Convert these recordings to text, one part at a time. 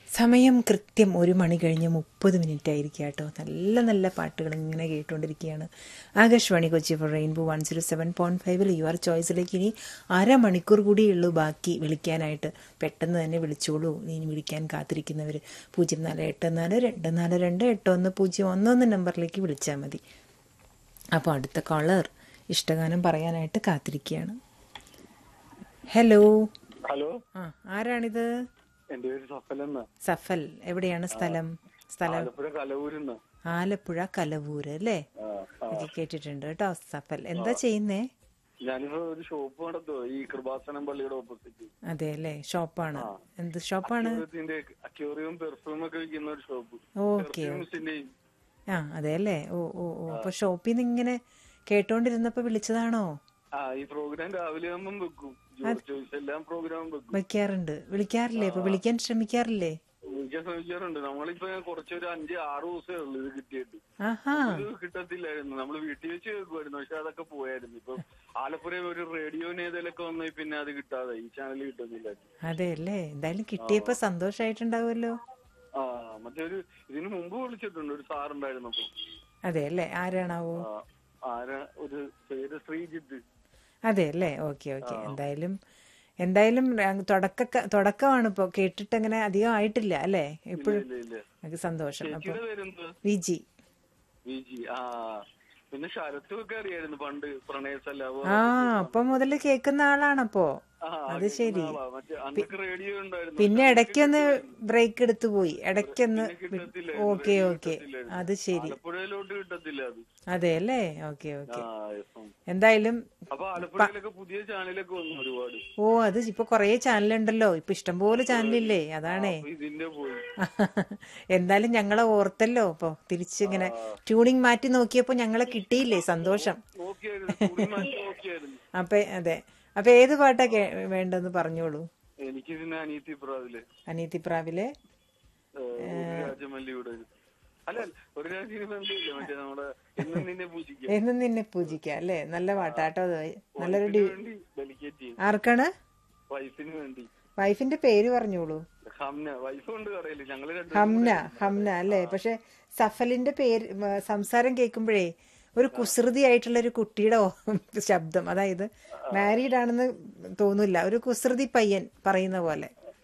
സമയം കൃത്യം ഒരു മണി കഴിഞ്ഞ് മുപ്പത് മിനിറ്റ് ആയിരിക്കും കേട്ടോ നല്ല നല്ല പാട്ടുകൾ ഇങ്ങനെ കേട്ടുകൊണ്ടിരിക്കുകയാണ് Akashvani Kochi for rainbow one zero seven point ഫൈവിൽ യുവർ ചോയ്സിലേക്ക് ഇനി അരമണിക്കൂർ കൂടിയേ ഉള്ളൂ ബാക്കി വിളിക്കാനായിട്ട് പെട്ടെന്ന് തന്നെ വിളിച്ചോളൂ ഇനി വിളിക്കാൻ കാത്തിരിക്കുന്നവർ പൂജ്യം നാല് എട്ട് നാല് രണ്ട് നാല് രണ്ട് എട്ട് ഒന്ന് പൂജ്യം ഒന്നൊന്ന് നമ്പറിലേക്ക് വിളിച്ചാൽ മതി അപ്പോൾ അടുത്ത കോളർ ഇഷ്ടഗാനം പറയാനായിട്ട് കാത്തിരിക്കുകയാണ് ഹലോ ഹലോ ആ ആരാണിത് എന്റെ പേര് സഫൽ എന്ന സഫൽ എവിടെയാണ് സ്ഥലം സ്ഥലം ആലപ്പുഴ കലവൂരിന്ന് ആലപ്പുഴ കലവൂര് അല്ലേ എനിക്ക് കേട്ടിട്ടുണ്ട് കേട്ടോ സഫൽ എന്താ ചെയ്യുന്നേ ഞാനിപ്പോ ഒരു ഷോപ്പ് നടത്തുവോ ഈ കൃപാസനം പള്ളിയുടെ ഓപ്പോസിറ്റ് അതെ അല്ലേ ഷോപ്പാണ് എന്ത് ഷോപ്പാണ് അക്യൂറിയത്തിന്റെ അക്യൂറിയും പെർഫ്യൂം ഒക്കെ വിൽക്കുന്ന ഒരു ഷോപ്പ് ഓക്കെ പെർഫ്യൂംസിന്റെയും ആ അതെ അല്ലേ ഓ ഓ ഓ അപ്പൊ ഷോപ്പിൽ നിന്ന് ഇങ്ങനെ കേട്ടോണ്ടിരുന്നപ്പോ വിളിച്ചതാണോ ആ ഈ പ്രോഗ്രാം രാവിലെ ആകുമ്പം വെക്കും ജോർജ് ചോയ്സ് എല്ലാം പ്രോഗ്രാം വെക്കും വെക്കാറുണ്ട് വിളിക്കാറില്ലേ അപ്പൊ വിളിക്കാൻ ശ്രമിക്കാറില്ലേ വിളിക്കാൻ ശ്രമിക്കാറുണ്ട് നമ്മളിപ്പോ കുറച്ചൊരു അഞ്ച് ആറ് ദിവസമേ ഉള്ളൂ ഇത് കിട്ടിയിട്ട് ആഹാ ഇത് കിട്ടത്തില്ലായിരുന്നു നമ്മൾ വീട്ടിൽ വെച്ച് കേൾക്കുമായിരുന്നു പക്ഷെ അതൊക്കെ പോയായിരുന്നു ഇപ്പൊ ആലപ്പുഴ ഒരു റേഡിയോ നേതലൊക്കെ വന്നു പിന്നെ അത് കിട്ടാതെ ഈ ചാനൽ കിട്ടുന്നില്ലായിരുന്നു അതെ അല്ലേ എന്തായാലും കിട്ടിയപ്പോ സന്തോഷായിട്ടുണ്ടാവുമല്ലോ ആ മറ്റേ ഒരു ഇതിനു മുമ്പ് വിളിച്ചിട്ടുണ്ട് ഒരു സാറുണ്ടായിരുന്നു അപ്പൊ അതെ അല്ലേ ആരാണാവോ ആ, ആരാ ഒരു പേര് ശ്രീജിത്ത് അതെ അല്ലേ ഓക്കെ ഓക്കെ എന്തായാലും എന്തായാലും ര- തുടക്ക തുടക്കമാണ് ഇപ്പൊ കേട്ടിട്ട് അങ്ങനെ അധികം ആയിട്ടില്ല അല്ലേ എപ്പോഴും ഇല്ല ഇല്ല നമുക്ക് സന്തോഷം അപ്പൊ ചേച്ചിയുടെ പേരെന്ത് വിജി വിജി ആ പിന്നെ ശരത്തും ഒക്കെ അറിയായിരുന്നു പണ്ട് പ്രണയ സല്ലാപം ആ അപ്പൊ മുതല് കേൾക്കുന്ന ആളാണപ്പോ ആ, അത് ശരി ആളാ. മറ്റേ അന്നൊക്കെ റേഡിയോ ഉണ്ടായിരുന്നു പിന്നെ ഇടയ്ക്കൊന്ന് ബ്രേക്ക് എടുത്തു പോയി ഇടയ്ക്കൊന്ന് കിട്ടത്തില്ല ഓക്കെ ഓക്കെ അത് ശരി ആലപ്പുഴയിലോട്ട് കിട്ടത്തില്ല അത് അതെ അല്ലേ ഓക്കെ ഓക്കെ ആ yes, ഉം. എന്തായാലും അപ്പൊ ആലപ്പുഴയിലൊക്കെ പുതിയ ചാനലൊക്കെ വന്നു ഒരുപാട് ഓ അത് ഇപ്പൊ കൊറേ ചാനലുണ്ടല്ലോ ഇപ്പൊ ഇഷ്ടംപോലെ ചാനലില്ലേ അതാണേ അപ്പൊ ഇതിന്റെ പോയി എന്തായാലും ഞങ്ങളെ ഓർത്തല്ലോ ഇപ്പൊ തിരിച്ചിങ്ങനെ ട്യൂണിങ് മാറ്റി നോക്കിയപ്പോ ഞങ്ങളെ കിട്ടിയില്ലേ സന്തോഷം നോക്കിയായിരുന്നു തുണി മാറ്റി നോക്കിയായിരുന്നു അപ്പൊ അതെ അപ്പൊ ഏത് പാട്ടാ കേ- വേണ്ടെന്ന് പറഞ്ഞോളൂ എനിക്ക് പിന്നെ അനീതി പ്രാവില് അനീതിപ്രാവിലെ രാജമല്ലിയുടെ ഒരു- അല്ല അല്ല, ഒരു രാജ്യം ബന്ധമില്ല മറ്റേ നമ്മുടെ എന്നും നിന്നെ പൂജിക്കാം എന്നും നിന്നെ പൂജിക്കാം അല്ലേ നല്ല പാട്ടാട്ടോ അത് നല്ലൊരു ഡി വേണ്ടി ഡെലിക്കേറ്റ് ചെയ്യും ആർക്കാണ് വൈഫിന് വേണ്ടി വൈഫിന്റെ പേര് പറഞ്ഞോളൂ ഹംന വൈഫ് ഉണ്ട് കടയില് ഞങ്ങള് രണ്ടു ഹംന ഹംന അല്ലേ പക്ഷെ സഫലിന്റെ പേര് ഉം, സംസാരം കേൾക്കുമ്പോഴേ ഒരു കുസൃതി ആയിട്ടുള്ള ഒരു കുട്ടിയുടെ ഓ- ശബ്ദം അതായത് മാരീഡ് ആണെന്ന് തോന്നില്ല ഒരു കുസൃതി പയ്യൻ പറയുന്ന പോലെ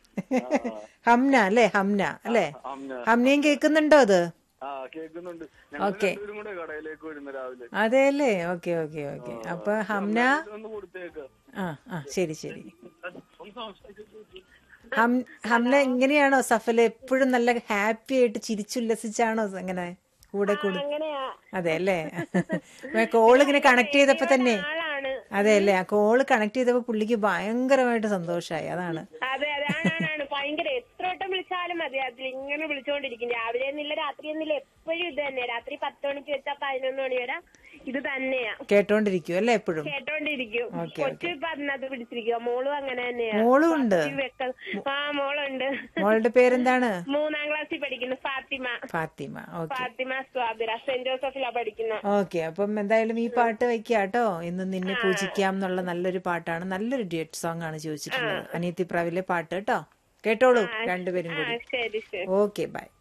ഹംന അല്ലേ ഹംന അല്ലേ ഹംന ഹംനയും കേൾക്കുന്നുണ്ടോ അത് ആ കേൾക്കുന്നുണ്ട് ഞങ്ങൾ രണ്ടുപേരും കൂടെ കടയിലേക്ക് വരുന്ന രാവിലെ അതെ അല്ലേ ഓക്കെ ഓക്കെ ഓക്കെ അപ്പൊ ഹംന ഒന്ന് കൊടുത്തേക്കാം ആ ആ ശരി ശരി ഒന്ന് സംസാരിച്ചു ഹം ഹംന ഇങ്ങനെയാണോ സഫൽ എപ്പോഴും നല്ല ഹാപ്പി ആയിട്ട് ചിരിച്ചുല്ലസിച്ചാണോ അങ്ങനെ കൂടെ കൂടെ അങ്ങനെയാ അതെ അല്ലേ കോള് ഇങ്ങനെ കണക്ട് ചെയ്തപ്പോ തന്നെ ആളാണ് അതെ അല്ലേ ആ കോള് കണക്ട് ചെയ്തപ്പോ പുള്ളിക്ക് ഭയങ്കരമായിട്ട് സന്തോഷായി അതാണ് അതെ അതാണ് ഭയങ്കര എത്ര വട്ടം വിളിച്ചാലും മതി അതിൽ ഇങ്ങനെ വിളിച്ചോണ്ടിരിക്കും രാവിലെ എന്നില്ല രാത്രി എന്നില്ല എപ്പോഴും ഇത് തന്നെ രാത്രി പത്ത് മണിക്ക് വെച്ചാ പതിനൊന്ന് മണി വരെ ഇത് തന്നെയാ കേട്ടോണ്ടിരിക്കും അല്ലേ എപ്പോഴും കേട്ടോണ്ടിരിക്കും ഓക്കേ, കൊച്ചു ഇപ്പൊ അതിനകത്ത് പിടിച്ചിരിക്കുക മോളും അങ്ങനെ തന്നെയാ മോളും ഉണ്ട് ഈ വെക്ക- ആ മോളുണ്ട് മോളുടെ പേരെന്താണ് മൂന്നാം ക്ലാസ്സിൽ പഠിക്കുന്നു ഫാത്തിമ ഫാത്തിമ ഓക്കെ ഫാത്തിമ സ്വാതിര സെന്റ് ജോസഫിലാ പഠിക്കുന്ന ഓക്കെ അപ്പം എന്തായാലും ഈ പാട്ട് വെക്കാം കേട്ടോ ഇന്ന് നിന്നെ പൂജിക്കാം എന്നുള്ള നല്ലൊരു പാട്ടാണ് നല്ലൊരു ഡ്യൂറ്റ് സോങ് ആണ് ചോദിച്ചിട്ടുള്ളത് അനിയത്തിപ്രാവിലെ പാട്ട് കേട്ടോ കേട്ടോളൂ രണ്ടുപേരും ആ കൂടി ശരി ശരി ഓക്കെ ബൈ